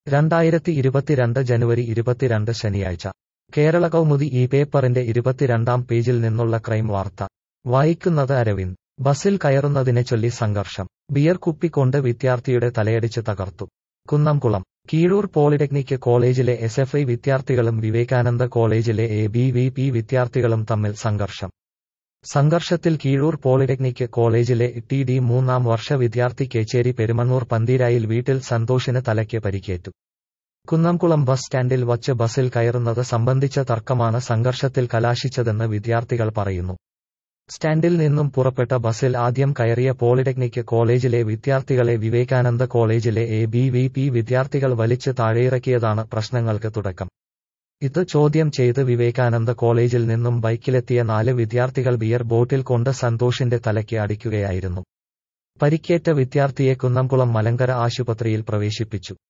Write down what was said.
രണ്ടായിരത്തി ഇരുപത്തിരണ്ട് ജനുവരി ഇരുപത്തിരണ്ട് ശനിയാഴ്ച കേരള കൗമുദി ഈ പേപ്പറിന്റെ ഇരുപത്തിരണ്ടാം പേജിൽ നിന്നുള്ള ക്രൈം വാർത്ത വായിക്കുന്നത് അരവിന്ദ് ബസിൽ കയറുന്നതിനെ ചൊല്ലി സംഘർഷം ബിയർ കുപ്പിക്കൊണ്ട് വിദ്യാർത്ഥിയുടെ തലയടിച്ച് തകർത്തു കുന്നംകുളം കീഴൂർ പോളിടെക്നിക് കോളേജിലെ എസ് എഫ് ഐ വിദ്യാർത്ഥികളും വിവേകാനന്ദ കോളേജിലെ എ ബി വി പി വിദ്യാർത്ഥികളും തമ്മിൽ സംഘർഷം സംഘർഷത്തിൽ കീഴൂർ പോളിടെക്നിക് കോളേജിലെ ടി ഡി മൂന്നാം വർഷ വിദ്യാർത്ഥി കേച്ചേരി പെരുമണ്ണൂർ പന്തീരായിൽ വീട്ടിൽ സന്തോഷിന് തലയ്ക്ക് പരിക്കേറ്റു കുന്നംകുളം ബസ് സ്റ്റാൻഡിൽ വച്ച് ബസിൽ കയറുന്നത് സംബന്ധിച്ച തർക്കമാണ് സംഘർഷത്തിൽ കലാശിച്ചതെന്ന് വിദ്യാർത്ഥികൾ പറയുന്നു സ്റ്റാൻഡിൽ നിന്നും പുറപ്പെട്ട ബസിൽ ആദ്യം കയറിയ പോളിടെക്നിക് കോളേജിലെ വിദ്യാർത്ഥികളെ വിവേകാനന്ദ കോളേജിലെ എ ബി വി പി വിദ്യാർത്ഥികൾ വലിച്ച് താഴെയിറക്കിയതാണ് പ്രശ്നങ്ങൾക്ക് തുടക്കം ഇത് ചോദ്യം ചെയ്ത് വിവേകാനന്ദ കോളേജിൽ നിന്നും ബൈക്കിലെത്തിയ നാല് വിദ്യാർത്ഥികൾ ബിയർ ബോട്ടിൽ കൊണ്ട് സന്തോഷിന്റെ തലയ്ക്ക് അടിക്കുകയായിരുന്നു പരിക്കേറ്റ വിദ്യാർത്ഥിയെ കുന്നംകുളം മലങ്കര ആശുപത്രിയിൽ പ്രവേശിപ്പിച്ചു